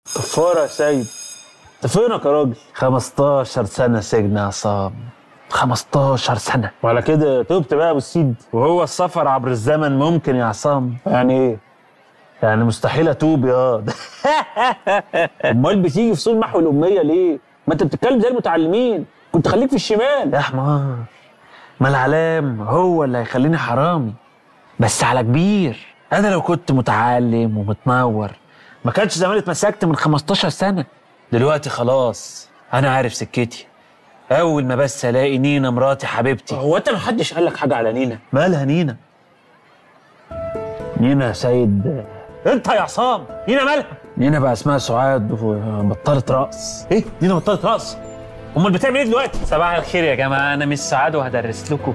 كفاره يا سيد انت فينك يا راجل 15 سنة سجن يا عصام 15 سنة وعلى كده تبت بقى يا ابو السيد وهو السفر عبر الزمن ممكن يا عصام يعني ايه يعني مستحيل اتوب يا امال بتيجي في صون محو الاميه ليه ما انت بتتكلم زي المتعلمين كنت خليك في الشمال يا حمار ما العلام هو اللي هيخليني حرامي بس على كبير انا لو كنت متعلم ومتنور ما كانش زمان اتمسكت من 15 سنة دلوقتي خلاص انا عارف سكتي اول ما بس الاقي نينا مراتي حبيبتي هو انت ما حدش قال لك حاجه على نينا مالها نينا نينا يا سيد انت يا عصام نينا مالها نينا بقى اسمها سعاد وبطلت رقص ايه نينا بطلت رقص امال بتعمل ايه دلوقتي صباح الخير يا جماعة أنا مش سعاد وهدرس لكم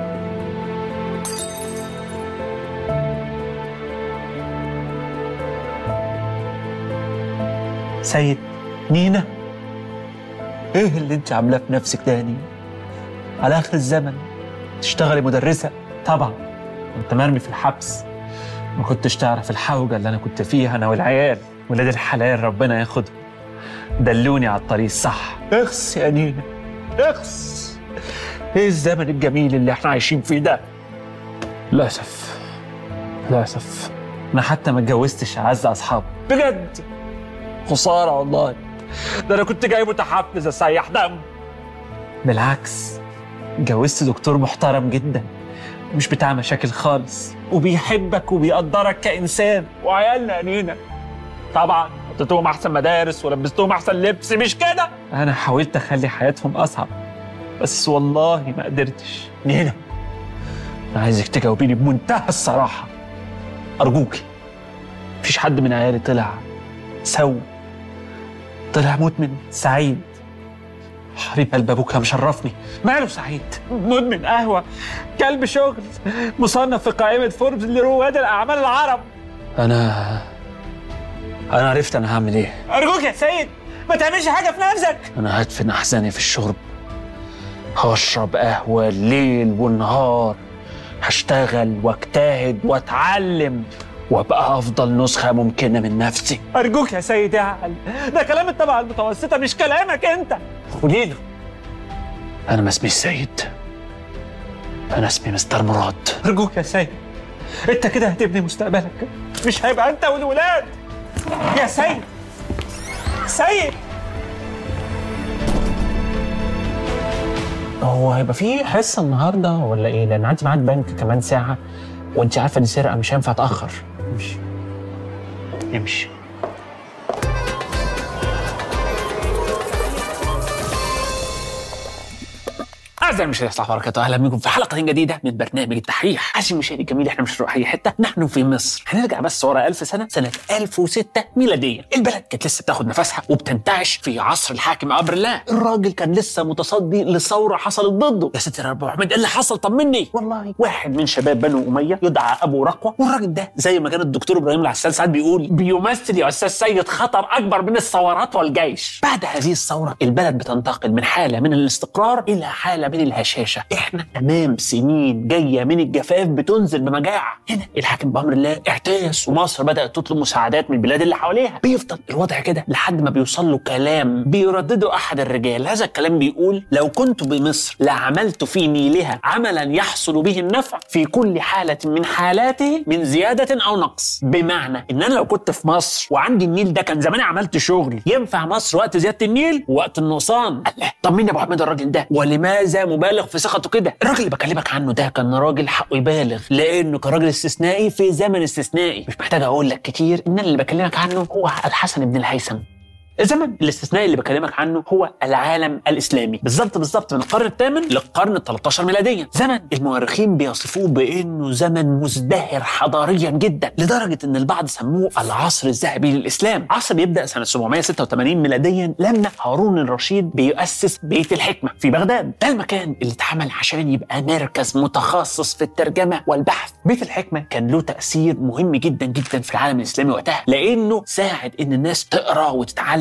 سيد نينا ايه اللي انت عاملاه في نفسك ده يا نينا على اخر الزمن تشتغلي مدرسة طبعا كنت مرمي في الحبس ما كنتش تعرف الحوجة اللي انا كنت فيها انا والعيال ولاد الحلال ربنا ياخدهم دلوني على الطريق الصح اخس يا نينا اخس ايه الزمن الجميل اللي احنا عايشين فيه ده للاسف للاسف انا حتى ما اتجوزتش اعز اصحابي بجد خساره والله ده انا كنت جاي متحفز اسيح دم بالعكس اتجوزت دكتور محترم جدا مش بتاع مشاكل خالص وبيحبك وبيقدرك كانسان وعيالنا يا نينا طبعا حطيتهم احسن مدارس ولبستهم احسن لبس مش كده انا حاولت اخلي حياتهم اصعب بس والله ما قدرتش نينا انا عايزك تجاوبيني بمنتهى الصراحه ارجوكي مفيش حد من عيالي طلع سوي طلع مدمن سعيد حبيب قلب ابوك مشرفني ماله سعيد مدمن قهوه كلب شغل مصنف في قائمه فوربس لرواد الاعمال العرب انا انا عرفت انا هعمل ايه ارجوك يا سيد ما تعملش حاجه في نفسك انا هدفن احزاني في الشرب هشرب قهوه الليل والنهار هشتغل واجتهد واتعلم وابقى افضل نسخه ممكنه من نفسي ارجوك يا سيد اعقل ده كلام الطبقه المتوسطه مش كلامك انت قولي له انا ما اسميش سيد انا اسمي مستر مراد ارجوك يا سيد انت كده هتبني مستقبلك مش هيبقى انت والولاد يا سيد سيد هو هيبقى في حصه النهارده ولا ايه لان عندي ميعاد بنك كمان ساعه وانت عارفه دي سرقه مش هينفع اتاخر امشي امشي اعزائي المشاهدين السلام عليكم وبركاته اهلا بكم في حلقه جديده من برنامج التحريح عزيزي المشاهد الجميل احنا مش هنروح اي حته نحن في مصر هنرجع بس ورا 1000 سنه سنه 1006 ميلاديا البلد كانت لسه بتاخد نفسها وبتنتعش في عصر الحاكم امر الله الراجل كان لسه متصدي لثوره حصلت ضده يا ستر يا ابو احمد ايه اللي حصل طمني والله واحد من شباب بنو اميه يدعى ابو رقوه والراجل ده زي ما كان الدكتور ابراهيم العسال ساعات بيقول بيمثل يا استاذ سيد خطر اكبر من الثورات والجيش بعد هذه الثوره البلد بتنتقل من حاله من الاستقرار الى حاله من الهشاشه احنا امام سنين جايه من الجفاف بتنزل بمجاعه هنا الحاكم بامر الله اعتاس ومصر بدات تطلب مساعدات من البلاد اللي حواليها بيفضل الوضع كده لحد ما بيوصل له كلام بيردده احد الرجال هذا الكلام بيقول لو كنت بمصر لعملت في نيلها عملا يحصل به النفع في كل حاله من حالاته من زياده او نقص بمعنى ان انا لو كنت في مصر وعندي النيل ده كان زماني عملت شغل ينفع مصر وقت زياده النيل ووقت النقصان الله طب مين يا ابو حميد الراجل ده ولماذا مبالغ في ثقته كده الراجل اللي بكلمك عنه ده كان راجل حقه يبالغ لانه كان راجل استثنائي في زمن استثنائي مش محتاج اقول لك كتير ان أنا اللي بكلمك عنه هو الحسن بن الهيثم الزمن الاستثنائي اللي بكلمك عنه هو العالم الاسلامي بالظبط بالظبط من القرن الثامن للقرن ال 13 ميلاديا زمن المؤرخين بيصفوه بانه زمن مزدهر حضاريا جدا لدرجه ان البعض سموه العصر الذهبي للاسلام عصر بيبدا سنه 786 ميلاديا لما هارون الرشيد بيؤسس بيت الحكمه في بغداد ده المكان اللي اتعمل عشان يبقى مركز متخصص في الترجمه والبحث بيت الحكمه كان له تاثير مهم جدا جدا في العالم الاسلامي وقتها لانه ساعد ان الناس تقرا وتتعلم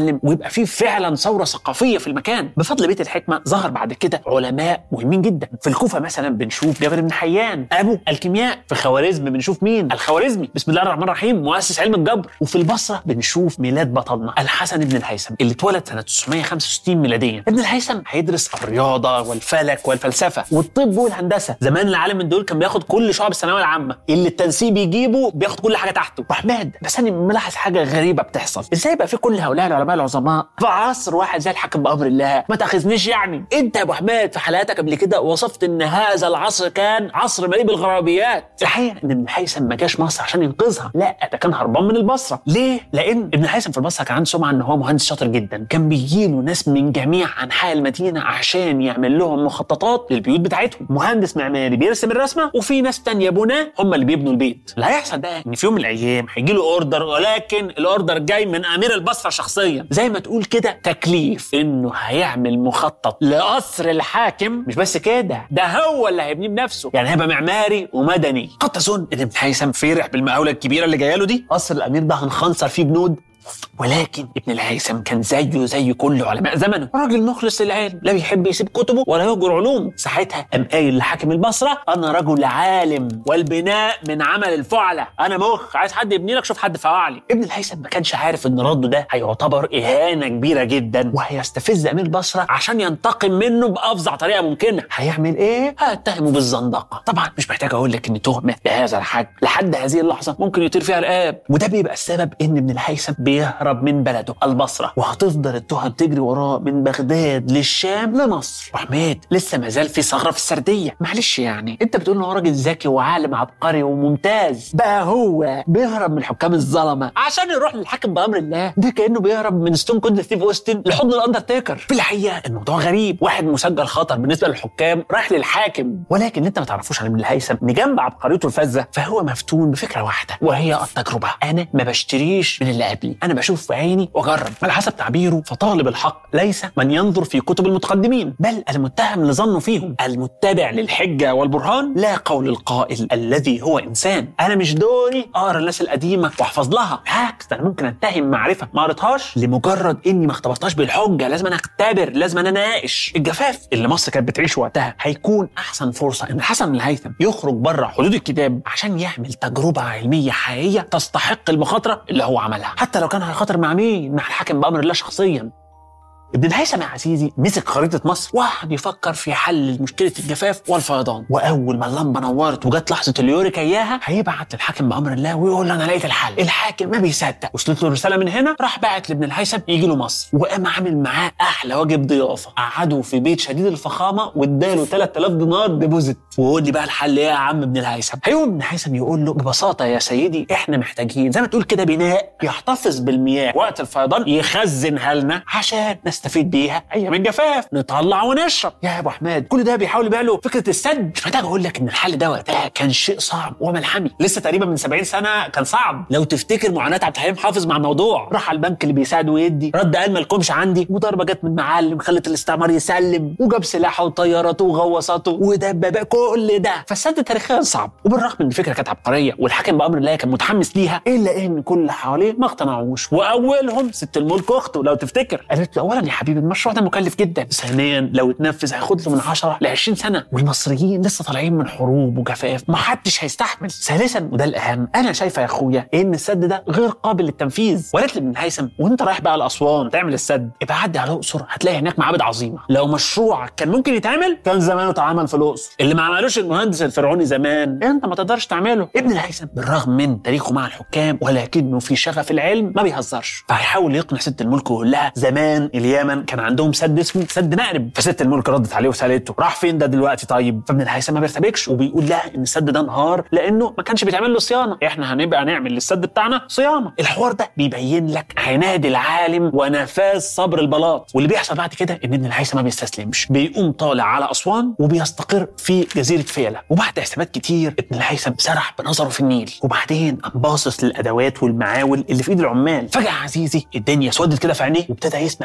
يتعلم ويبقى فيه فعلا ثوره ثقافيه في المكان بفضل بيت الحكمه ظهر بعد كده علماء مهمين جدا في الكوفه مثلا بنشوف جابر بن حيان ابو الكيمياء في خوارزم بنشوف مين الخوارزمي بسم الله الرحمن الرحيم مؤسس علم الجبر وفي البصره بنشوف ميلاد بطلنا الحسن بن الهيثم اللي اتولد سنه 965 ميلاديا ابن الهيثم هيدرس الرياضه والفلك والفلسفه والطب والهندسه زمان العالم من دول كان بياخد كل شعب الثانويه العامه اللي التنسيق بيجيبه بياخد كل حاجه تحته وحماد بس انا ملاحظ حاجه غريبه بتحصل ازاي بقى في كل هؤلاء العلماء العظماء في عصر واحد زي الحاكم بامر الله ما تاخذنيش يعني انت يا ابو حماد في حلقاتك قبل كده وصفت ان هذا العصر كان عصر مليء بالغرابيات الحقيقه ان ابن الهيثم ما جاش مصر عشان ينقذها لا ده كان هربان من البصره ليه لان ابن الهيثم في البصره كان عنده سمعه ان هو مهندس شاطر جدا كان بيجيله ناس من جميع انحاء المدينه عشان يعمل لهم مخططات للبيوت بتاعتهم مهندس معماري بيرسم الرسمه وفي ناس تانية بناة هم اللي بيبنوا البيت اللي هيحصل بقى ان في يوم من الايام هيجي له اوردر ولكن الاوردر جاي من امير البصره شخصيا زي ما تقول كده تكليف انه هيعمل مخطط لقصر الحاكم مش بس كده ده هو اللي هيبنيه بنفسه يعني هيبقى معماري ومدني قد تظن ان ابن هيثم فرح بالمقاوله الكبيره اللي جايه له دي قصر الامير ده هنخنصر فيه بنود ولكن ابن الهيثم كان زيه زي كل علماء زمنه راجل مخلص للعلم لا بيحب يسيب كتبه ولا يهجر علومه ساعتها قام قايل لحاكم البصره انا رجل عالم والبناء من عمل الفعله انا مخ عايز حد يبني لك شوف حد فواعلي ابن الهيثم ما كانش عارف ان رده ده هيعتبر اهانه كبيره جدا وهيستفز امير البصره عشان ينتقم منه بافظع طريقه ممكنه هيعمل ايه هيتهمه بالزندقه طبعا مش محتاج اقول لك ان تهمه بهذا الحجم لحد هذه اللحظه ممكن يطير فيها رقاب وده بيبقى السبب ان ابن الهيثم بيهرب من بلده البصره وهتفضل التهم تجري وراه من بغداد للشام لمصر وحماد لسه ما زال في ثغره في السرديه معلش يعني انت بتقول ان هو راجل ذكي وعالم عبقري وممتاز بقى هو بيهرب من الحكام الظلمه عشان يروح للحاكم بامر الله ده كانه بيهرب من ستون كولد ستيف اوستن لحضن الاندرتيكر في الحقيقه الموضوع غريب واحد مسجل خطر بالنسبه للحكام رايح للحاكم ولكن اللي انت ما تعرفوش عن ابن الهيثم ان جنب عبقريته الفذه فهو مفتون بفكره واحده وهي التجربه انا ما بشتريش من اللي قبلي انا بشوف في عيني واجرب على حسب تعبيره فطالب الحق ليس من ينظر في كتب المتقدمين بل المتهم لظنه فيهم المتبع للحجه والبرهان لا قول القائل الذي هو انسان انا مش دوري اقرا الناس القديمه واحفظ لها بالعكس ده انا ممكن اتهم معرفه ما قريتهاش لمجرد اني ما اختبرتهاش بالحجه لازم انا اختبر لازم انا اناقش الجفاف اللي مصر كانت بتعيشه وقتها هيكون احسن فرصه ان الحسن بن الهيثم يخرج بره حدود الكتاب عشان يعمل تجربه علميه حقيقيه تستحق المخاطره اللي هو عملها حتى لو كان هيخاطر مع مين مع الحاكم بامر الله شخصيا ابن الهيثم يا عزيزي مسك خريطة مصر وقعد يفكر في حل مشكلة الجفاف والفيضان وأول ما اللمبة نورت وجت لحظة اليوريكا إياها هيبعت للحاكم بأمر الله ويقول له أنا لقيت الحل الحاكم ما بيصدق وصلت له رسالة من هنا راح باعت لابن الهيثم يجي له مصر وقام عامل معاه أحلى واجب ضيافة قعده في بيت شديد الفخامة واداله 3000 دينار ديبوزيت وقول لي بقى الحل إيه يا عم ابن الهيثم هيقوم ابن الهيثم يقول له ببساطة يا سيدي إحنا محتاجين زي ما تقول كده بناء يحتفظ بالمياه وقت الفيضان يخزنها لنا عشان نستفيد بيها ايام الجفاف نطلع ونشرب يا ابو حماد كل ده بيحاول يبيع له فكره السد مش محتاج اقول لك ان الحل ده وقتها كان شيء صعب وملحمي لسه تقريبا من 70 سنه كان صعب لو تفتكر معاناه عبد الحليم حافظ مع الموضوع راح على البنك اللي بيساعد ويدي رد قال مالكمش عندي وضربه جت من معلم خلت الاستعمار يسلم وجاب سلاحه وطياراته وغواصاته ودبابه كل ده فالسد تاريخيا صعب وبالرغم ان الفكره كانت عبقريه والحاكم بامر الله كان متحمس ليها الا ان كل اللي حواليه ما اقتنعوش واولهم ست الملك اخته لو تفتكر قالت له اولا يا حبيبي المشروع ده مكلف جدا ثانيا لو اتنفذ هياخد له من 10 ل 20 سنه والمصريين لسه طالعين من حروب وجفاف ما حدش هيستحمل ثالثا وده الاهم انا شايفه يا اخويا ان السد ده غير قابل للتنفيذ وقالت لي ابن الهيثم وانت رايح بقى لاسوان تعمل السد ابقى عدي على الاقصر هتلاقي هناك معابد عظيمه لو مشروع كان ممكن يتعمل كان زمانه اتعمل في الاقصر اللي ما عملوش المهندس الفرعوني زمان انت ما تقدرش تعمله ابن الهيثم بالرغم من تاريخه مع الحكام ولكنه في شغف العلم ما بيهزرش فهيحاول يقنع ست الملك ويقول لها زمان اليمن كان عندهم سد اسمه سد مأرب فست الملك ردت عليه وسالته راح فين ده دلوقتي طيب فابن الهيثم ما بيرتبكش وبيقول لها ان السد ده انهار لانه ما كانش بيتعمل له صيانه احنا هنبقى نعمل للسد بتاعنا صيانه الحوار ده بيبين لك عناد العالم ونفاذ صبر البلاط واللي بيحصل بعد كده ان ابن الهيثم ما بيستسلمش بيقوم طالع على اسوان وبيستقر في جزيره فيلة وبعد حسابات كتير ابن الهيثم سرح بنظره في النيل وبعدين قام باصص للادوات والمعاول اللي في ايد العمال فجاه عزيزي الدنيا سودت كده في عينيه وابتدى يسمع مزيكا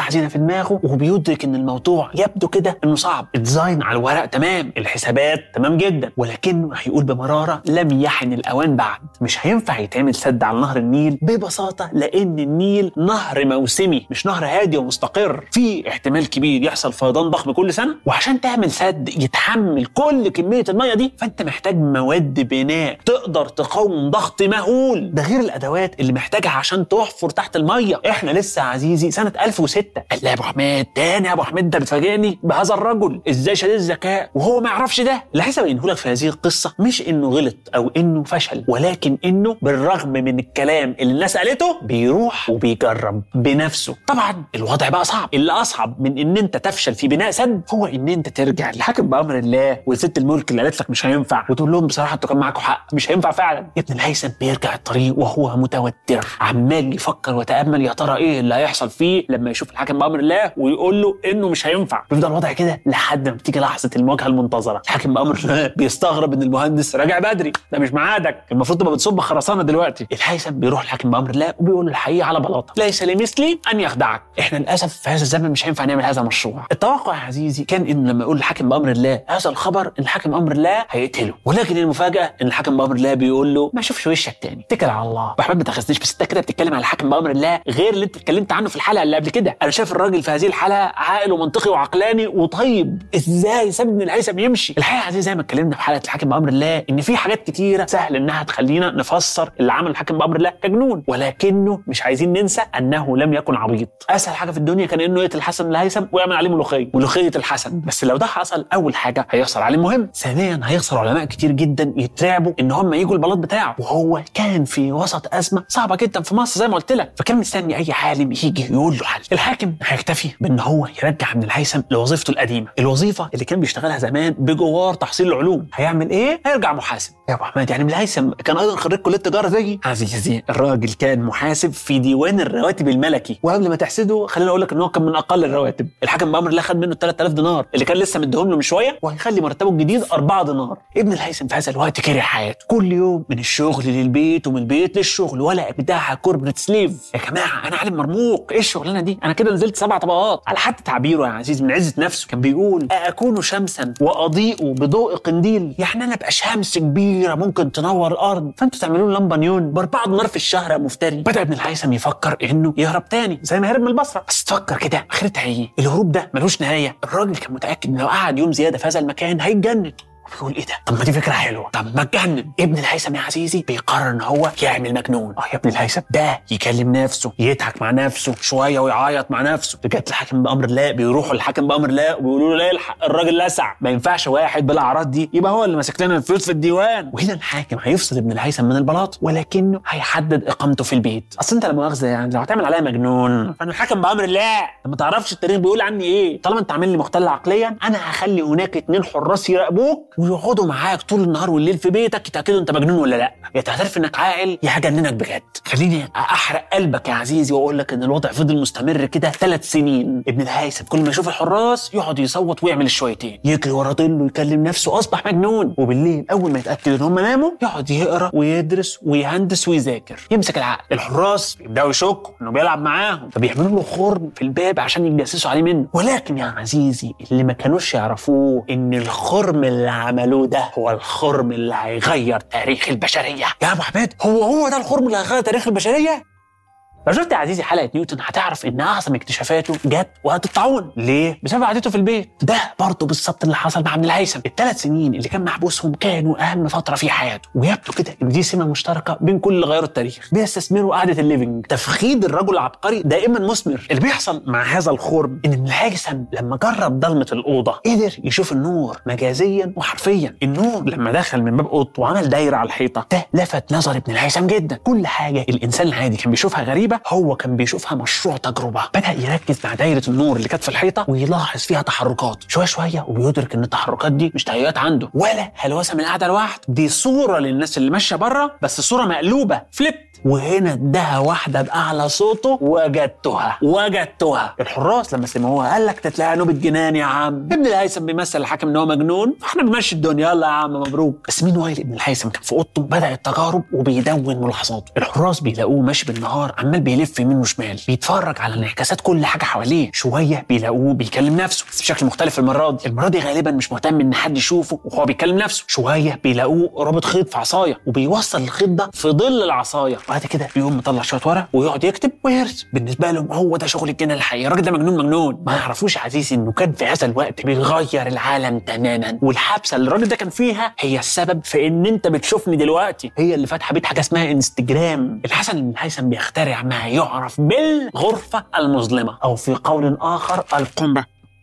حزينه في دماغه وبيدرك ان الموضوع يبدو كده انه صعب الديزاين على الورق تمام الحسابات تمام جدا ولكنه هيقول بمراره لم يحن الاوان بعد مش هينفع يتعمل سد على نهر النيل ببساطه لان النيل نهر موسمي مش نهر هادي ومستقر في احتمال كبير يحصل فيضان ضخم كل سنه وعشان تعمل سد يتحمل كل كميه الميه دي فانت محتاج مواد بناء تقدر تقاوم ضغط مهول ده غير الادوات اللي محتاجها عشان تحفر تحت الميه احنا لسه يا عزيزي سنه 1006 قال لي يا ابو حميد تاني يا ابو حميد انت بتفاجئني بهذا الرجل ازاي شديد الذكاء وهو ما يعرفش ده اللي عايز ابينه لك في هذه القصه مش انه غلط او انه فشل ولكن انه بالرغم من الكلام اللي الناس قالته بيروح وبيجرب بنفسه طبعا الوضع بقى صعب اللي اصعب من ان انت تفشل في بناء سد هو ان انت ترجع للحاكم بامر الله وست الملك اللي قالت لك مش هينفع وتقول لهم بصراحه انتوا كان معاكم حق مش هينفع فعلا ابن الهيثم بيرجع الطريق وهو متوتر عمال يفكر ويتامل يا ترى ايه اللي هيحصل فيه لما يشوف الحاكم بامر الله ويقول له انه مش هينفع بيفضل الوضع كده لحد ما بتيجي لحظه المواجهه المنتظره الحاكم بامر الله بيستغرب ان المهندس راجع بدري ده مش ميعادك المفروض تبقى بتصب خرسانه دلوقتي الهيثم بيروح الحاكم بامر الله وبيقول له الحقيقه على بلاطه ليس لمثلي ان يخدعك احنا للاسف في هذا الزمن مش هينفع نعمل هذا المشروع التوقع يا عزيزي كان ان لما يقول الحاكم بامر الله هذا الخبر ان الحاكم امر الله هيقتله ولكن المفاجاه ان الحاكم بامر الله بيقول له ما اشوفش وشك تاني اتكل على الله احمد ما تاخذنيش بس انت كده بتتكلم على الحاكم بامر الله غير اللي انت اتكلمت عنه في الحلقه اللي قبل كده انا شايف الراجل في هذه الحلقه عاقل ومنطقي وعقلاني وطيب ازاي ساب ابن الهيثم يمشي الحقيقه يا عزيزي زي ما اتكلمنا في حلقه الحاكم بامر الله ان في حاجات كتيره سهل انها تخلينا نفسر اللي عمل الحاكم بامر الله كجنون ولكنه مش عايزين ننسى انه لم يكن عبيط اسهل حاجه في الدنيا كان انه يقتل الحسن الهيثم ويعمل عليه ملوخيه ملوخيه الحسن بس لو ده حصل اول حاجه هيخسر عليه مهم ثانيا هيخسر علماء كتير جدا يترعبوا ان هم يجوا البلاط بتاعه وهو كان في وسط ازمه صعبه جدا في مصر زي ما قلت لك فكان مستني اي عالم يجي يقول له حل الحاكم هيكتفي بان هو يرجع ابن الهيثم لوظيفته القديمه الوظيفه اللي كان بيشتغلها زمان بجوار تحصيل العلوم هيعمل ايه هيرجع محاسب يا ابو احمد يعني ابن الهيثم كان ايضا خريج كليه تجاره زيي عزيزي الراجل كان محاسب في ديوان الرواتب الملكي وقبل ما تحسده خليني اقول لك ان هو كان من اقل الرواتب الحاكم بامر الله خد منه 3000 دينار اللي كان لسه مديهم له من شويه وهيخلي مرتبه الجديد 4 دينار ابن الهيثم في هذا الوقت كره حياته كل يوم من الشغل للبيت ومن البيت للشغل ولا ابداعها كوربريت سليف يا جماعه انا عالم مرموق ايه الشغلانه دي انا كده نزلت سبع طبقات على حد تعبيره يا عزيز من عزه نفسه كان بيقول اكون شمسا واضيء بضوء قنديل يعني انا ابقى شمس كبيره ممكن تنور الارض فانتوا تعملوا لي لمبه نيون باربعه دينار في الشهر يا مفتري بدا ابن الهيثم يفكر انه يهرب تاني زي ما هرب من البصره بس تفكر كده اخرتها ايه الهروب ده ملوش نهايه الراجل كان متاكد ان لو قعد يوم زياده في هذا المكان هيتجنن بيقول ايه ده؟ طب ما دي فكره حلوه، طب ما اتجنن، ابن الهيثم يا عزيزي بيقرر ان هو يعمل مجنون، اه يا ابن الهيثم ده يكلم نفسه، يضحك مع نفسه شويه ويعيط مع نفسه، رجعت الحاكم بامر الله بيروحوا الحاكم بامر الله وبيقولوا له لا يلحق الراجل لسع، ما ينفعش واحد بالاعراض دي يبقى هو اللي ماسك لنا الفلوس في الديوان، وهنا الحاكم هيفصل ابن الهيثم من البلاط ولكنه هيحدد اقامته في البيت، اصل انت لا مؤاخذه يعني لو هتعمل عليا مجنون فانا الحاكم بامر الله، ما تعرفش التاريخ بيقول عني ايه، طالما انت عامل لي مختل عقليا انا هخلي هناك اتنين حراس يراقبوك ويقعدوا معاك طول النهار والليل في بيتك يتاكدوا انت مجنون ولا لا يا تعترف انك عاقل يا هجننك بجد خليني احرق قلبك يا عزيزي واقول لك ان الوضع فضل مستمر كده ثلاث سنين ابن الهيثم كل ما يشوف الحراس يقعد يصوت ويعمل الشويتين يجري ورا ظله يكلم نفسه اصبح مجنون وبالليل اول ما يتاكد ان هم ناموا يقعد يقرا ويدرس ويهندس ويذاكر يمسك العقل الحراس بيبداوا يشكوا انه بيلعب معاهم فبيعملوا له خرم في الباب عشان يتجسسوا عليه منه ولكن يا عزيزي اللي ما كانوش يعرفوه ان الخرم اللي عملوه ده هو الخرم اللي هيغير تاريخ البشريه يا ابو حميد هو هو ده الخرم اللي هيغير تاريخ البشريه لو شفت يا عزيزي حلقه نيوتن هتعرف ان اعظم اكتشافاته جت وقت الطاعون ليه بسبب قعدته في البيت ده برضه بالظبط اللي حصل مع ابن الهيثم الثلاث سنين اللي كان محبوسهم كانوا اهم فتره في حياته ويبدو كده ان دي سمه مشتركه بين كل اللي غيروا التاريخ بيستثمروا قعده الليفنج تفخيد الرجل العبقري دائما مثمر اللي بيحصل مع هذا الخرم ان ابن الهيثم لما جرب ضلمه الاوضه قدر يشوف النور مجازيا وحرفيا النور لما دخل من باب اوضته وعمل دايره على الحيطه ده لفت نظر ابن الهيثم جدا كل حاجه الانسان العادي كان بيشوفها غريبه هو كان بيشوفها مشروع تجربه بدا يركز مع دايره النور اللي كانت في الحيطه ويلاحظ فيها تحركات شويه شويه وبيدرك ان التحركات دي مش تهيؤات عنده ولا هلوسه من القعده لوحده دي صوره للناس اللي ماشيه بره بس صوره مقلوبه فليب وهنا اداها واحده باعلى صوته وجدتها وجدتها الحراس لما سمعوها قال لك تتلاقى نوبه جنان يا عم ابن الهيثم بيمثل الحاكم ان هو مجنون فاحنا بنمشي الدنيا يلا يا عم مبروك بس مين وايل ابن الهيثم كان في اوضته بدا التجارب وبيدون ملاحظاته الحراس بيلاقوه ماشي بالنهار عمال بيلف يمين وشمال بيتفرج على انعكاسات كل حاجه حواليه شويه بيلاقوه بيكلم نفسه بس بشكل مختلف المره دي المره دي غالبا مش مهتم ان حد يشوفه وهو بيكلم نفسه شويه بيلاقوه رابط خيط في عصايه وبيوصل الخيط ده في ظل العصايه وبعد كده بيقوم مطلع شويه ورق ويقعد يكتب ويرسم بالنسبه لهم هو ده شغل الجنة الحقيقي الراجل ده مجنون مجنون ما يعرفوش يا عزيزي انه كان في هذا الوقت بيغير العالم تماما والحبسه اللي الراجل ده كان فيها هي السبب في ان انت بتشوفني دلوقتي هي اللي فاتحه بيت حاجه اسمها انستجرام الحسن بن الهيثم بيخترع ما يعرف بالغرفه المظلمه او في قول اخر القنبه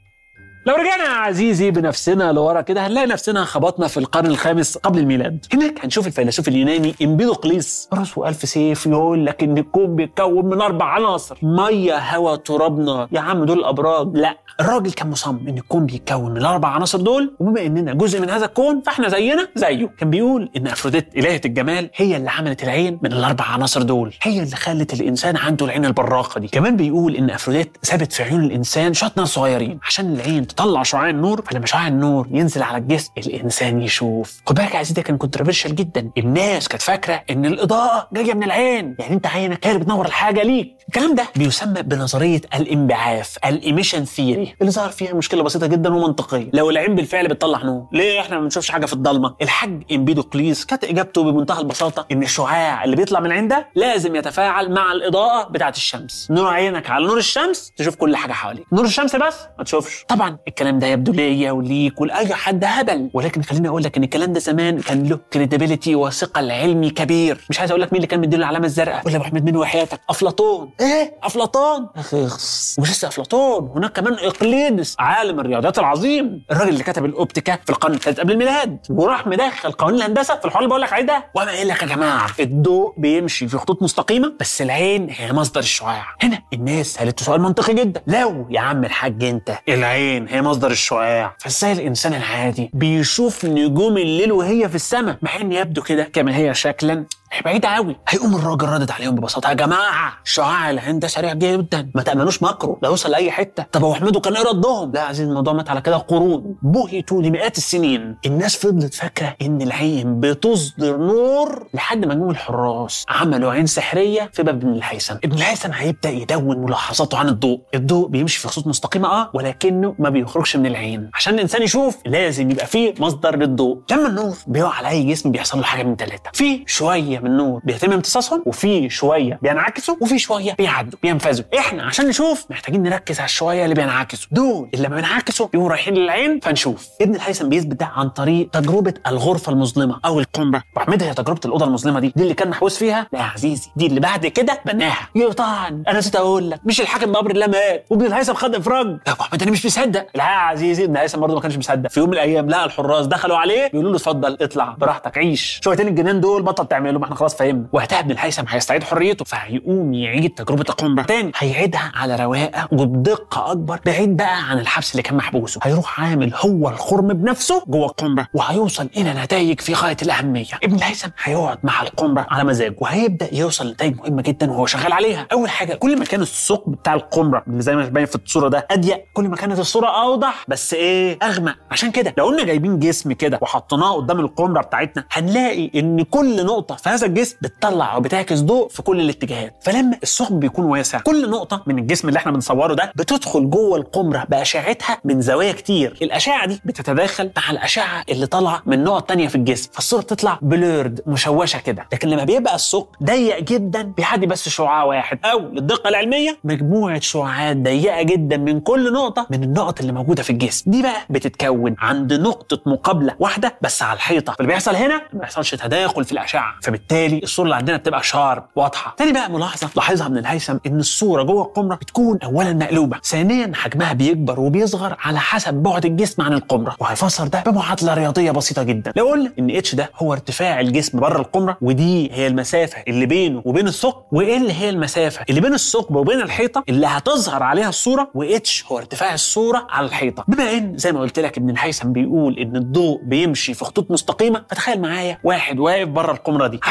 لو رجعنا يا عزيزي بنفسنا لورا كده هنلاقي نفسنا خبطنا في القرن الخامس قبل الميلاد هناك هنشوف الفيلسوف اليوناني امبيدوقليس راسه ألف سيف يقول لك ان الكون بيتكون من اربع عناصر ميه هواء تراب نار يا عم دول الابراج لا الراجل كان مصمم ان الكون بيتكون من الاربع عناصر دول وبما اننا جزء من هذا الكون فاحنا زينا زيه كان بيقول ان افروديت الهه الجمال هي اللي عملت العين من الاربع عناصر دول هي اللي خلت الانسان عنده العين البراقه دي كمان بيقول ان افروديت سابت في عيون الانسان شويه ناس صغيرين عشان العين تطلع شعاع النور فلما شعاع النور ينزل على الجسم الانسان يشوف خد بالك يا عزيزي ده كان كونتروفيرشال جدا الناس كانت فاكره ان الاضاءه جايه من العين يعني انت عينك هي اللي بتنور الحاجه ليك الكلام ده بيسمى بنظريه الانبعاث الايميشن ثيوري اللي ظهر فيها مشكله بسيطه جدا ومنطقيه لو العين بالفعل بتطلع نور ليه احنا ما بنشوفش حاجه في الضلمه الحاج امبيدوكليس كانت اجابته بمنتهى البساطه ان الشعاع اللي بيطلع من العين ده لازم يتفاعل مع الاضاءه بتاعه الشمس نور عينك على نور الشمس تشوف كل حاجه حواليك نور الشمس بس ما تشوفش طبعا الكلام ده يبدو ليا وليك ولاي حد هبل ولكن خليني اقول لك ان الكلام ده زمان كان له كريديبيليتي وثقل علمي كبير مش عايز اقول لك مين اللي كان مديله العلامه الزرقاء ولا ابو حميد مين وحياتك افلاطون ايه افلاطون اخس مش لسه افلاطون هناك كمان اقليدس عالم الرياضيات العظيم الراجل اللي كتب الاوبتيكا في القرن الثالث قبل الميلاد وراح مدخل قوانين الهندسه في الحوار اللي بقول لك عليه ده وانا قايل لك يا جماعه الضوء بيمشي في خطوط مستقيمه بس العين هي مصدر الشعاع هنا الناس سالته سؤال منطقي جدا لو يا عم الحاج انت العين هي مصدر الشعاع فازاي الانسان العادي بيشوف نجوم الليل وهي في السماء مع ان يبدو كده كما هي شكلا هي بعيدة قوي هيقوم الراجل ردد عليهم ببساطة يا جماعة شعاع العين ده سريع جدا ما تأمنوش مكره ده يوصل لأي حتة طب هو حميدو كان ايه ردهم لا يا عزيزي الموضوع مات على كده قرون بهتوا لمئات السنين الناس فضلت فاكرة إن العين بتصدر نور لحد ما نجوم الحراس عملوا عين سحرية في باب ابن الهيثم ابن الهيثم هيبدأ يدون ملاحظاته عن الضوء الضوء بيمشي في خطوط مستقيمة اه ولكنه ما بيخرجش من العين عشان الإنسان يشوف لازم يبقى فيه مصدر للضوء لما النور بيقع على أي جسم بيحصل له حاجة من ثلاثة في شوية من النور بيتم امتصاصهم وفي شويه بينعكسوا وفي شويه بيعدوا بينفذوا احنا عشان نشوف محتاجين نركز على الشويه اللي بينعكسوا دول اللي لما بينعكسوا بيقوموا رايحين للعين فنشوف ابن الهيثم بيثبت ده عن طريق تجربه الغرفه المظلمه او القنبه وحميد هي تجربه الاوضه المظلمه دي دي اللي كان محبوس فيها لا يا عزيزي دي اللي بعد كده بناها يا طبعا انا نسيت اقول لك مش الحاكم بامر الله مات وابن الهيثم خد افراج لا ابو حميد انا مش مصدق لا يا عزيزي ابن الهيثم برضه ما كانش مصدق في يوم من الايام لقى الحراس دخلوا عليه بيقولوا له اتفضل اطلع براحتك عيش شويتين الجنان دول بطل تعمله ما احنا خلاص فهمنا وقتها ابن الهيثم هيستعيد حريته فهيقوم يعيد تجربه القنبه تاني هيعيدها على رواقه وبدقه اكبر بعيد بقى عن الحبس اللي كان محبوسه هيروح عامل هو الخرم بنفسه جوه القنبه وهيوصل الى نتائج في غايه الاهميه ابن الهيثم هيقعد مع القنبه على مزاجه وهيبدا يوصل لنتائج مهمه جدا وهو شغال عليها اول حاجه كل ما كان الثقب بتاع القنبه اللي زي ما باين في الصوره ده اضيق كل ما كانت الصوره اوضح بس ايه اغمق عشان كده لو قلنا جايبين جسم كده وحطيناه قدام القنبه بتاعتنا هنلاقي ان كل نقطه في هذا الجسم بتطلع او بتعكس ضوء في كل الاتجاهات فلما الثقب بيكون واسع كل نقطه من الجسم اللي احنا بنصوره ده بتدخل جوه القمره باشعتها من زوايا كتير الاشعه دي بتتداخل مع الاشعه اللي طالعه من نقط تانية في الجسم فالصوره بتطلع بليرد مشوشه كده لكن لما بيبقى الثقب ضيق جدا بيعدي بس شعاع واحد او للدقه العلميه مجموعه شعاعات ضيقه جدا من كل نقطه من النقط اللي موجوده في الجسم دي بقى بتتكون عند نقطه مقابله واحده بس على الحيطه فاللي بيحصل هنا ما بيحصلش تداخل في الاشعه فبالتالي الصوره اللي عندنا بتبقى شارب واضحه تاني بقى ملاحظه لاحظها من الهيثم ان الصوره جوه القمره بتكون اولا مقلوبه ثانيا حجمها بيكبر وبيصغر على حسب بعد الجسم عن القمره وهيفسر ده بمعادله رياضيه بسيطه جدا لو قلنا ان اتش ده هو ارتفاع الجسم بره القمره ودي هي المسافه اللي بينه وبين الثقب وال هي المسافه اللي بين الثقب وبين الحيطه اللي هتظهر عليها الصوره واتش هو ارتفاع الصوره على الحيطه بما ان زي ما قلت لك ابن الهيثم بيقول ان الضوء بيمشي في خطوط مستقيمه فتخيل معايا واحد واقف بره القمره دي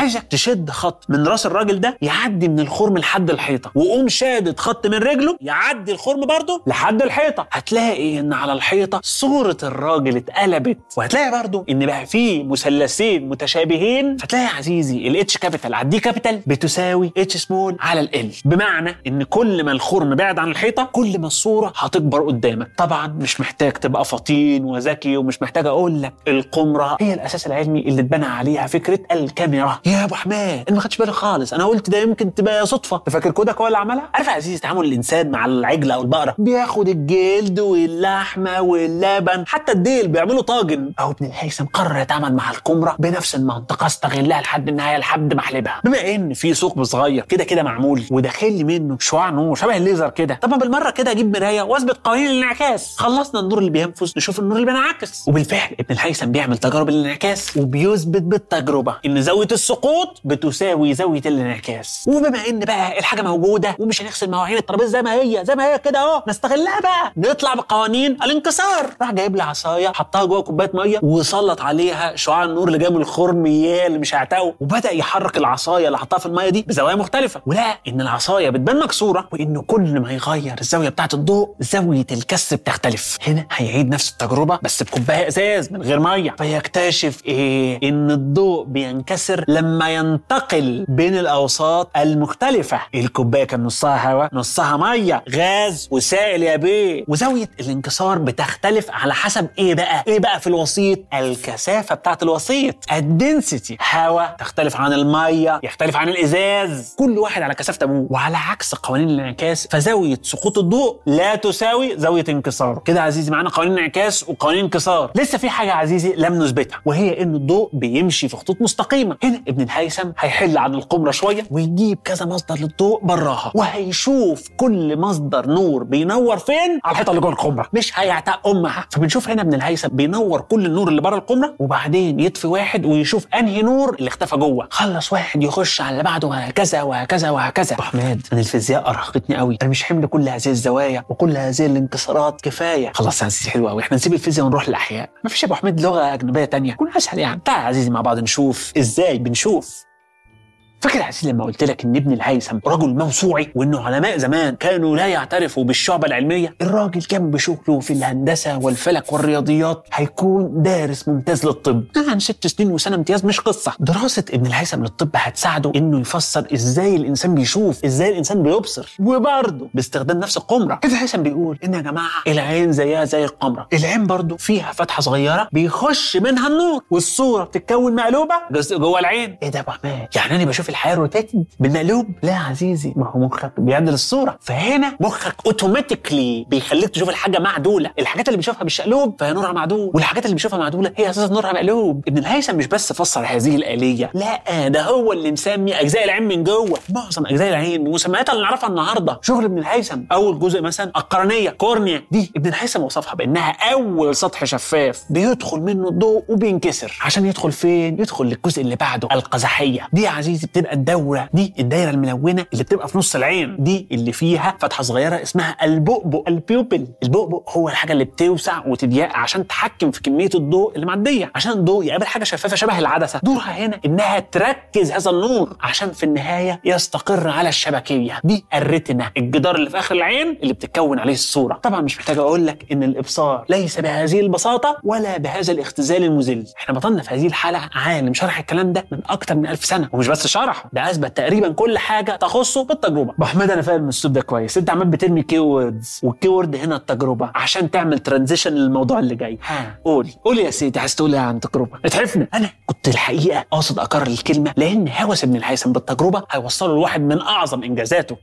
عايزك تشد خط من راس الراجل ده يعدي من الخرم لحد الحيطه وقوم شادد خط من رجله يعدي الخرم برضه لحد الحيطه هتلاقي ان على الحيطه صوره الراجل اتقلبت وهتلاقي برضه ان بقى في مثلثين متشابهين هتلاقي يا عزيزي الاتش كابيتال على الدي كابيتال بتساوي اتش سمول على ال بمعنى ان كل ما الخرم بعد عن الحيطه كل ما الصوره هتكبر قدامك طبعا مش محتاج تبقى فطين وذكي ومش محتاج اقول لك القمره هي الاساس العلمي اللي اتبنى عليها فكره الكاميرا يا ابو حماد انا ما خدتش بالي خالص انا قلت ده يمكن تبقى صدفه فاكر كودك هو اللي عملها عارف يا عزيزي تعامل الانسان مع العجل او البقره بياخد الجلد واللحمه واللبن حتى الديل بيعملوا طاجن او ابن الهيثم قرر يتعامل مع القمره بنفس المنطقه استغلها لحد النهايه لحد ما احلبها بما ان في ثقب صغير كده كده معمول وداخل لي منه شعاع نور شبه الليزر كده طب ما بالمره كده اجيب مرايه واثبت قوانين الانعكاس خلصنا النور اللي بينفذ نشوف النور اللي بينعكس وبالفعل ابن الهيثم بيعمل تجارب الانعكاس وبيثبت بالتجربه ان زاويه السقوط بتساوي زاويه الانعكاس وبما ان بقى الحاجه موجوده ومش هنغسل مواعين الترابيزه زي ما هي زي ما هي كده اهو نستغلها بقى نطلع بقوانين الانكسار راح جايب لي عصايه حطها جوه كوبايه ميه وسلط عليها شعاع النور اللي جاي من الخرم يا اللي مش هيعتقوا وبدا يحرك العصايه اللي حطها في الميه دي بزوايا مختلفه ولقى ان العصايه بتبان مكسوره وانه كل ما يغير الزاويه بتاعه الضوء زاويه الكسر بتختلف هنا هيعيد نفس التجربه بس بكوبايه ازاز من غير ميه فيكتشف ايه ان الضوء بينكسر لما ينتقل بين الاوساط المختلفه الكوبايه كان نصها هواء نصها ميه غاز وسائل يا بيه وزاويه الانكسار بتختلف على حسب ايه بقى ايه بقى في الوسيط الكثافه بتاعت الوسيط الدنسيتي هواء تختلف عن الميه يختلف عن الازاز كل واحد على كثافه ابوه وعلى عكس قوانين الانعكاس فزاويه سقوط الضوء لا تساوي زاويه انكساره كده يا عزيزي معانا قوانين انعكاس وقوانين انكسار لسه في حاجه يا عزيزي لم نثبتها وهي ان الضوء بيمشي في خطوط مستقيمه هنا ابن الهيثم هيحل عن القمره شويه ويجيب كذا مصدر للضوء براها وهيشوف كل مصدر نور بينور فين على الحيطه اللي جوه القمره مش هيعتق امها فبنشوف هنا ابن الهيثم بينور كل النور اللي بره القمره وبعدين يطفي واحد ويشوف انهي نور اللي اختفى جوه خلص واحد يخش على اللي بعده وهكذا وهكذا وهكذا ابو حماد انا الفيزياء ارهقتني قوي انا مش حمل كل هذه الزوايا وكل هذه الانكسارات كفايه خلاص يا عزيزي حلو قوي احنا نسيب الفيزياء ونروح للاحياء ما فيش يا ابو حميد لغه اجنبيه تانية كون اسهل يعني تعال يا عزيزي مع بعض نشوف ازاي بنشوف فاكر يا عزيزي لما قلت لك ان ابن الهيثم رجل موسوعي وانه علماء زمان كانوا لا يعترفوا بالشعب العلميه الراجل كان بشغله في الهندسه والفلك والرياضيات هيكون دارس ممتاز للطب عن ست سنين وسنه امتياز مش قصه دراسه ابن الهيثم للطب هتساعده انه يفسر ازاي الانسان بيشوف ازاي الانسان بيبصر وبرضه باستخدام نفس القمره ابن الهيثم بيقول ان يا جماعه العين زيها زي القمره العين برضه فيها فتحه صغيره بيخش منها النور والصوره بتتكون مقلوبه جزء جوه العين ايه ده يا ابو حماد يعني انا بشوف الحياه روتيتد بالمقلوب لا يا عزيزي ما هو مخك بيعدل الصوره فهنا مخك اوتوماتيكلي بيخليك تشوف الحاجه معدوله الحاجات اللي بيشوفها بالشقلوب فهي نورها معدول والحاجات اللي بيشوفها معدوله هي اساسا نورها مقلوب ابن الهيثم مش بس فسر هذه الاليه لا ده هو اللي مسمي اجزاء العين من جوه معظم اجزاء العين بمسمياتها اللي نعرفها النهارده شغل ابن الهيثم اول جزء مثلا القرنيه كورنيا دي ابن الهيثم وصفها بانها اول سطح شفاف بيدخل منه الضوء وبينكسر عشان يدخل فين يدخل للجزء اللي بعده القزحيه دي يا عزيزي بتبقى الدوره دي الدايره الملونه اللي بتبقى في نص العين دي اللي فيها فتحه صغيره اسمها البؤبؤ البيوبل البؤبؤ هو الحاجه اللي بتوسع وتضيق عشان تحكم في كميه الضوء اللي معديه عشان الضوء يقابل حاجه شفافه شبه العدسه دورها هنا انها تركز هذا النور عشان في النهايه يستقر على الشبكيه دي الريتنا الجدار اللي في اخر العين اللي بتتكون عليه الصوره طبعا مش محتاج اقول لك ان الابصار ليس بهذه البساطه ولا بهذا الاختزال المذل احنا بطلنا في هذه الحلقه عالم شرح الكلام ده من اكتر من ألف سنه ومش بس شرحه ده اثبت تقريبا كل حاجه تخصه بالتجربه ابو حماد انا فاهم الاسلوب ده كويس انت عمال بترمي كي ووردز والكي وورد هنا التجربه عشان تعمل ترانزيشن للموضوع اللي جاي ها قولي قولي يا سيدي عايز تقول ايه عن تجربه اتحفنا انا كنت الحقيقه قاصد اكرر الكلمه لان هوس ابن الهيثم بالتجربه هيوصله لواحد من اعظم انجازاته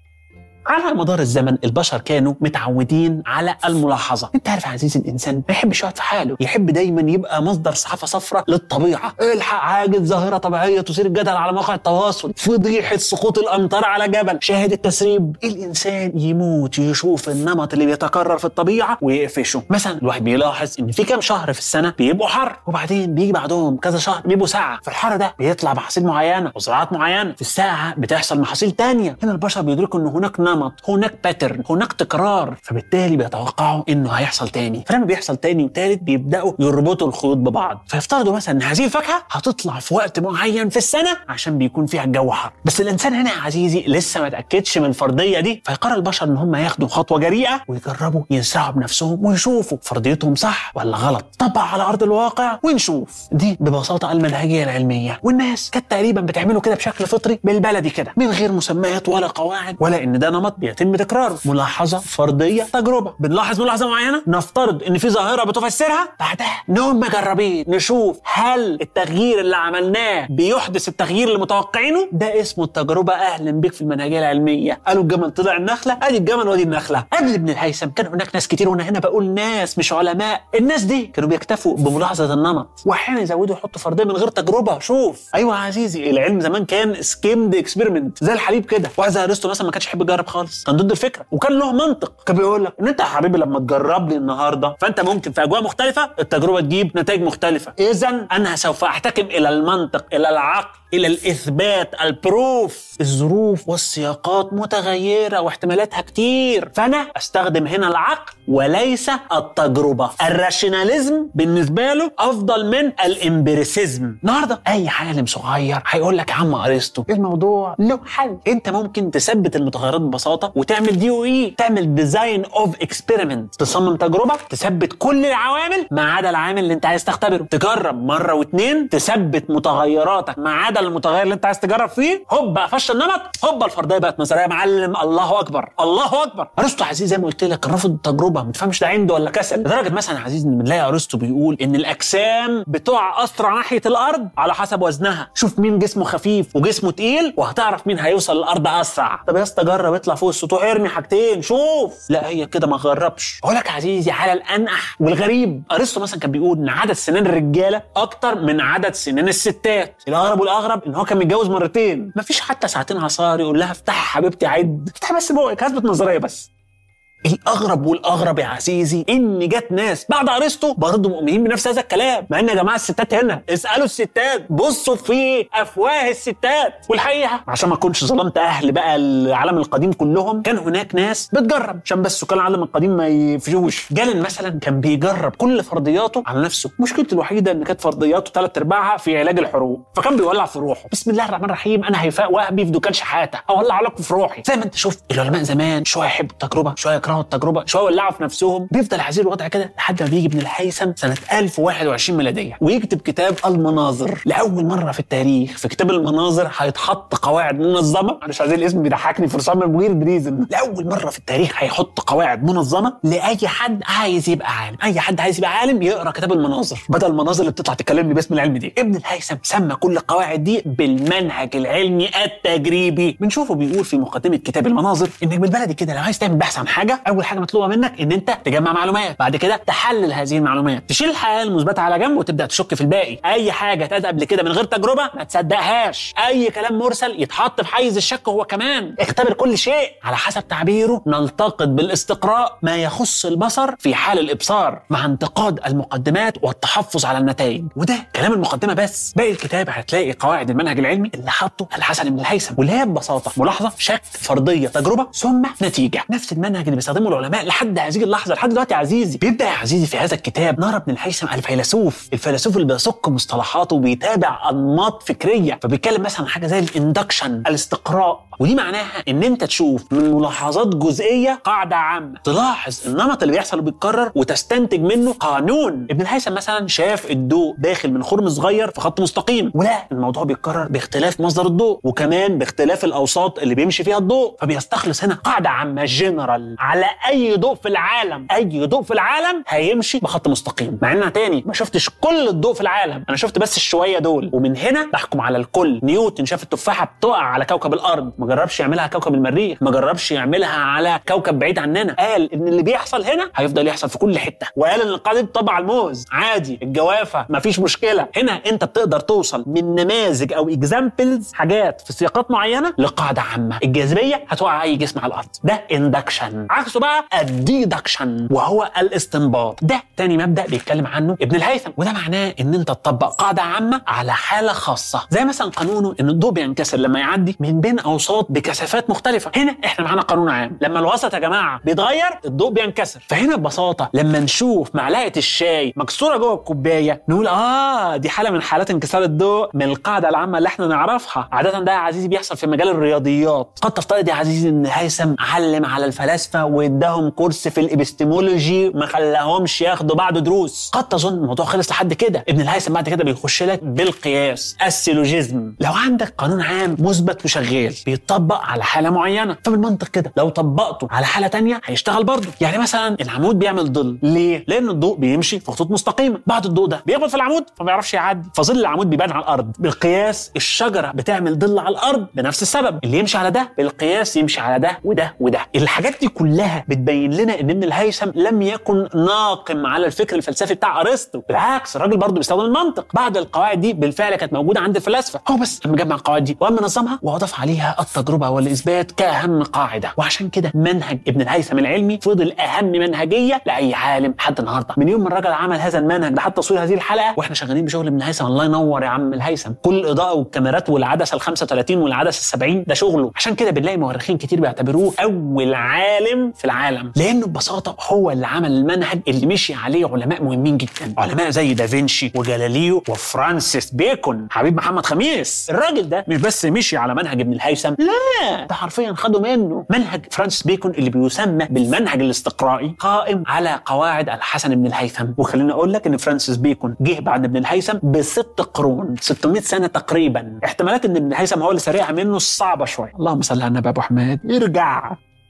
على مدار الزمن البشر كانوا متعودين على الملاحظه انت عارف يا عزيزي الانسان ما يحبش يقعد في حاله يحب دايما يبقى مصدر صحافه صفراء للطبيعه الحق حاجه ظاهره طبيعيه تثير الجدل على مواقع التواصل فضيحه سقوط الامطار على جبل شاهد التسريب الانسان يموت يشوف النمط اللي بيتكرر في الطبيعه ويقفشه مثلا الواحد بيلاحظ ان في كام شهر في السنه بيبقوا حر وبعدين بيجي بعدهم كذا شهر بيبقوا ساعه في الحر ده بيطلع محاصيل معينه وزراعات معينه في الساعه بتحصل محاصيل تانية هنا البشر بيدركوا ان هناك نمط هناك باترن هناك تكرار فبالتالي بيتوقعوا انه هيحصل تاني فلما بيحصل تاني وتالت بيبداوا يربطوا الخيوط ببعض فيفترضوا مثلا ان هذه الفاكهه هتطلع في وقت معين في السنه عشان بيكون فيها الجو حر بس الانسان هنا يا عزيزي لسه ما اتاكدش من الفرضيه دي فيقرر البشر ان هم ياخدوا خطوه جريئه ويجربوا يزرعوا بنفسهم ويشوفوا فرضيتهم صح ولا غلط طبق على ارض الواقع ونشوف دي ببساطه المنهجيه العلميه والناس كانت تقريبا بتعمله كده بشكل فطري بالبلدي كده من غير مسميات ولا قواعد ولا ان ده نمط بيتم تكراره ملاحظه فرديه تجربه بنلاحظ ملاحظه معينه نفترض ان في ظاهره بتفسرها بعدها نقوم مجربين نشوف هل التغيير اللي عملناه بيحدث التغيير اللي متوقعينه ده اسمه التجربه اهلا بك في المنهجيه العلميه قالوا الجمل طلع النخله ادي الجمل وادي النخله قبل ابن الهيثم كان هناك ناس كتير وانا هنا بقول ناس مش علماء الناس دي كانوا بيكتفوا بملاحظه النمط واحيانا يزودوا يحطوا فرضيه من غير تجربه شوف ايوه يا عزيزي العلم زمان كان سكيمد اكسبيرمنت زي الحليب كده واحد زي ارسطو مثلا ما كانش يحب يجرب خالص كان ضد الفكره وكان له منطق كان بيقول لك ان انت يا حبيبي لما تجرب لي النهارده فانت ممكن في اجواء مختلفه التجربه تجيب نتائج مختلفه اذا انا سوف احتكم الى المنطق الى العقل الى الاثبات البروف الظروف والسياقات متغيره واحتمالاتها كتير فانا استخدم هنا العقل وليس التجربه الراشوناليزم بالنسبه له افضل من الامبريسيزم النهارده اي عالم صغير هيقول لك يا عم ارسطو الموضوع له حل انت ممكن تثبت المتغيرات ببساطه وتعمل دي او اي تعمل ديزاين اوف اكسبيرمنت تصمم تجربه تثبت كل العوامل ما عدا العامل اللي انت عايز تختبره تجرب مره واثنين تثبت متغيراتك ما عدا المتغير اللي انت عايز تجرب فيه هوبا فشل النمط هوبا الفرضيه بقت نظريه يا معلم الله اكبر الله اكبر ارسطو عزيز زي ما قلت لك رفض التجربه ما تفهمش ده عنده ولا كسل لدرجه مثلا يا عزيز ان بنلاقي ارسطو بيقول ان الاجسام بتقع اسرع ناحيه الارض على حسب وزنها شوف مين جسمه خفيف وجسمه تقيل وهتعرف مين هيوصل للارض اسرع طب يا اسطى جرب اطلع فوق السطوح ارمي حاجتين شوف لا هي كده ما جربش اقول لك يا عزيزي على الانقح والغريب ارسطو مثلا كان بيقول ان عدد سنان الرجاله اكتر من عدد سنان الستات الاغرب والاغرب ان هو كان متجوز مرتين مفيش حتى ساعتين عصار يقول لها افتح حبيبتي عد افتح بس بقك هثبت نظريه بس الاغرب والاغرب يا عزيزي ان جت ناس بعد ارسطو برضه مؤمنين بنفس هذا الكلام مع ان يا جماعه الستات هنا اسالوا الستات بصوا في افواه الستات والحقيقه عشان ما اكونش ظلمت اهل بقى العالم القديم كلهم كان هناك ناس بتجرب عشان بس سكان العالم القديم ما يفجوش جالن مثلا كان بيجرب كل فرضياته على نفسه مشكلته الوحيده ان كانت فرضياته ثلاث ارباعها في علاج الحروق فكان بيولع في روحه بسم الله الرحمن الرحيم انا هيفاء وهبي في دكان شحاته اولع لكم في روحي زي ما انت شفت العلماء زمان شويه يحبوا التجربه شويه يكرهوا التجربه شويه يولعوا في نفسهم بيفضل هذه الوضع كده لحد ما بيجي ابن الهيثم سنه 1021 ميلاديه ويكتب كتاب المناظر لاول مره في التاريخ في كتاب المناظر هيتحط قواعد منظمه مش عايز الاسم بيضحكني في رسام المغير ريزن لاول مره في التاريخ هيحط قواعد منظمه لاي حد عايز يبقى عالم اي حد عايز يبقى عالم يقرا كتاب المناظر بدل المناظر اللي بتطلع تكلمني باسم العلم دي ابن الهيثم سمى كل القواعد دي بالمنهج العلمي التجريبي بنشوفه بيقول في مقدمه كتاب المناظر انك بالبلدي كده لو عايز تعمل بحث عن حاجه اول حاجه مطلوبه منك ان انت تجمع معلومات بعد كده تحلل هذه المعلومات تشيل الحقائق المثبته على جنب وتبدا تشك في الباقي اي حاجه اتقالت قبل كده من غير تجربه ما تصدقهاش اي كلام مرسل يتحط في حيز الشك هو كمان اختبر كل شيء على حسب تعبيره نلتقط بالاستقراء ما يخص البصر في حال الابصار مع انتقاد المقدمات والتحفظ على النتائج وده كلام المقدمه بس باقي الكتاب هتلاقي قواعد المنهج العلمي اللي حاطه الحسن بن الهيثم واللي هي ببساطه ملاحظه شك فرضيه تجربه ثم نتيجه نفس المنهج اللي بيستخدمه العلماء لحد هذه اللحظه لحد دلوقتي يا عزيزي بيبدا يا عزيزي في هذا الكتاب نرى بن الهيثم الفيلسوف الفيلسوف اللي بيسك مصطلحاته وبيتابع انماط فكريه فبيتكلم مثلا عن حاجه زي الاندكشن الاستقراء ودي معناها ان انت تشوف من ملاحظات جزئيه قاعده عامه تلاحظ النمط اللي بيحصل وبيتكرر وتستنتج منه قانون ابن الهيثم مثلا شاف الضوء داخل من خرم صغير في خط مستقيم ولا الموضوع بيتكرر باختلاف مصدر الضوء وكمان باختلاف الاوساط اللي بيمشي فيها الضوء فبيستخلص هنا قاعده عامه جنرال على اي ضوء في العالم اي ضوء في العالم هيمشي بخط مستقيم مع ان أنا تاني ما شفتش كل الضوء في العالم انا شفت بس الشويه دول ومن هنا بحكم على الكل نيوتن شاف التفاحه بتقع على كوكب الارض ما جربش يعملها على كوكب المريخ ما جربش يعملها على كوكب بعيد عننا قال ان اللي بيحصل هنا هيفضل يحصل في كل حته وقال ان القاعده دي تطبق على الموز عادي الجوافه ما فيش مشكله هنا انت بتقدر توصل من نماذج او اكزامبلز حاجات في سياقات معينه لقاعده عامه الجاذبيه هتوقع اي جسم على الارض ده اندكشن عكسه بقى الديدكشن وهو الاستنباط ده تاني مبدا بيتكلم عنه ابن الهيثم وده معناه ان انت تطبق قاعده عامه على حاله خاصه زي مثلا قانونه ان الضوء بينكسر لما يعدي من بين اوساط الاصوات بكثافات مختلفه هنا احنا معانا قانون عام لما الوسط يا جماعه بيتغير الضوء بينكسر فهنا ببساطه لما نشوف معلقه الشاي مكسوره جوه الكوبايه نقول اه دي حاله من حالات انكسار الضوء من القاعده العامه اللي احنا نعرفها عاده ده يا عزيزي بيحصل في مجال الرياضيات قد تفترض يا عزيزي ان هيثم علم على الفلاسفه واداهم كورس في الابستمولوجي ما خلاهمش ياخدوا بعده دروس قد تظن الموضوع خلص لحد كده ابن الهيثم بعد كده بيخش لك بالقياس السيلوجيزم لو عندك قانون عام مثبت وشغال بيتطبق على حاله معينه فبالمنطق كده لو طبقته على حاله تانية هيشتغل برضه يعني مثلا العمود بيعمل ظل ليه لان الضوء بيمشي في خطوط مستقيمه بعد الضوء ده بيخبط في العمود فما بيعرفش يعدي فظل العمود بيبان على الارض بالقياس الشجره بتعمل ظل على الارض بنفس السبب اللي يمشي على ده بالقياس يمشي على ده وده وده الحاجات دي كلها بتبين لنا ان ابن الهيثم لم يكن ناقم على الفكر الفلسفي بتاع ارسطو بالعكس الراجل برضه بيستخدم المنطق بعض القواعد دي بالفعل كانت موجوده عند الفلاسفه هو بس لما جمع القواعد دي وقام منظمها واضاف عليها التجربه والاثبات كاهم قاعده وعشان كده منهج ابن الهيثم العلمي فضل اهم منهجيه لاي عالم لحد النهارده من يوم ما الراجل عمل هذا المنهج لحد تصوير هذه الحلقه واحنا شغالين بشغل ابن الهيثم الله ينور يا عم الهيثم كل الاضاءه والكاميرات والعدسه ال 35 والعدسه ال 70 ده شغله عشان كده بنلاقي مؤرخين كتير بيعتبروه اول عالم في العالم لانه ببساطه هو اللي عمل المنهج اللي مشي عليه علماء مهمين جدا علماء زي دافنشي وجاليليو وفرانسيس بيكون حبيب محمد خميس الراجل ده مش بس مشي على منهج ابن الهيثم لا ده حرفيا خدوا منه منهج فرانسيس بيكون اللي بيسمى بالمنهج الاستقرائي قائم على قواعد الحسن بن الهيثم وخليني اقول لك ان فرانسيس بيكون جه بعد ابن الهيثم بست قرون 600 سنه تقريبا احتمالات ان ابن الهيثم هو اللي سريع منه صعبه شويه اللهم صل على النبي ابو حماد ارجع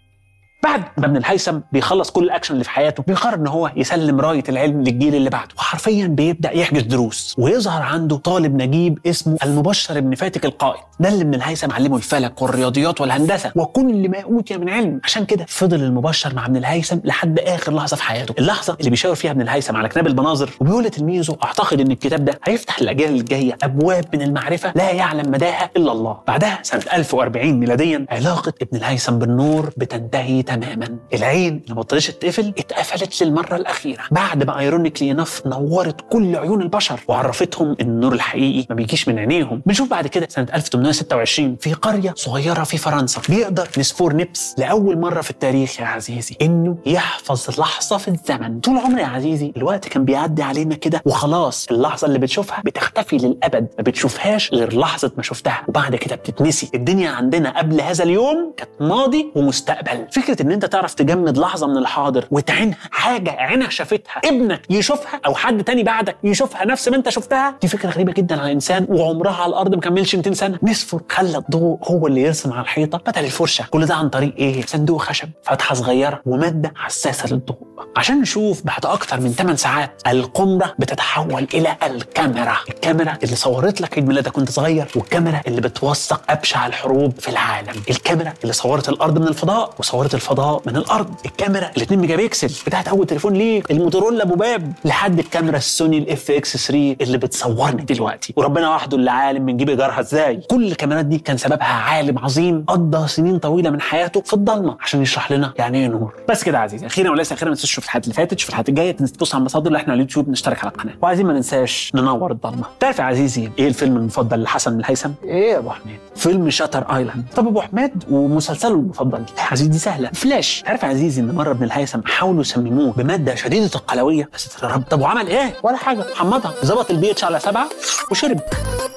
بعد ما ابن الهيثم بيخلص كل الاكشن اللي في حياته بيقرر ان هو يسلم رايه العلم للجيل اللي بعده وحرفيا بيبدا يحجز دروس ويظهر عنده طالب نجيب اسمه المبشر ابن فاتك القائد ده اللي ابن الهيثم علمه الفلك والرياضيات والهندسه وكل ما اوتي من علم عشان كده فضل المبشر مع ابن الهيثم لحد اخر لحظه في حياته اللحظه اللي بيشاور فيها ابن الهيثم على كتاب المناظر وبيقول لتلميذه اعتقد ان الكتاب ده هيفتح الاجيال الجايه ابواب من المعرفه لا يعلم مداها الا الله بعدها سنه 1040 ميلاديا علاقه ابن الهيثم بالنور بتنتهي تماما العين اللي ما بطلتش تتقفل اتقفلت للمره الاخيره بعد ما ايرونيكلي انف نورت كل عيون البشر وعرفتهم ان النور الحقيقي ما بيجيش من عينيهم بنشوف بعد كده سنه 1826 في قريه صغيره في فرنسا بيقدر نسفور نبس لاول مره في التاريخ يا عزيزي انه يحفظ لحظه في الزمن طول عمري يا عزيزي الوقت كان بيعدي علينا كده وخلاص اللحظه اللي بتشوفها بتختفي للابد ما بتشوفهاش غير لحظه ما شفتها وبعد كده بتتنسي الدنيا عندنا قبل هذا اليوم كانت ماضي ومستقبل فكره ان انت تعرف تجمد لحظه من الحاضر وتعينها حاجه عينها شافتها ابنك يشوفها او حد تاني بعدك يشوفها نفس ما انت شفتها دي فكره غريبه جدا على الانسان وعمرها على الارض ما كملش 200 سنه نسفر خلى الضوء هو اللي يرسم على الحيطه بدل الفرشه كل ده عن طريق ايه صندوق خشب فتحه صغيره وماده حساسه للضوء عشان نشوف بعد اكتر من 8 ساعات القمره بتتحول الى الكاميرا الكاميرا اللي صورت لك عيد ميلادك وانت صغير والكاميرا اللي بتوثق ابشع الحروب في العالم الكاميرا اللي صورت الارض من الفضاء وصورت الفضاء من الارض الكاميرا ال 2 ميجا بكسل بتاعت اول تليفون ليك الموتورولا ابو باب لحد الكاميرا السوني الاف اكس 3 اللي بتصورني دلوقتي وربنا وحده اللي عالم بنجيب ايجارها ازاي كل الكاميرات دي كان سببها عالم عظيم قضى سنين طويله من حياته في الضلمه عشان يشرح لنا يعني ايه نور بس كده يا عزيزي اخيرا وليس اخيرا ما تنساش تشوف الحلقات اللي فاتت تشوف الحلقات الجايه تنسى تبص على المصادر اللي احنا على اليوتيوب نشترك على القناه وعايزين ما ننساش ننور الضلمه تعرف يا عزيزي ايه الفيلم المفضل لحسن بن الهيثم ايه يا ابو حميد فيلم شاتر ايلاند طب ابو حميد ومسلسله المفضل لا يا عزيزي دي سهله فلاش عارف يا عزيزي ان مره ابن الهيثم حاولوا يسمموه بماده شديده القلويه بس يا رب طب وعمل ايه ولا حاجه حمضها ظبط البي اتش على سبعه وشرب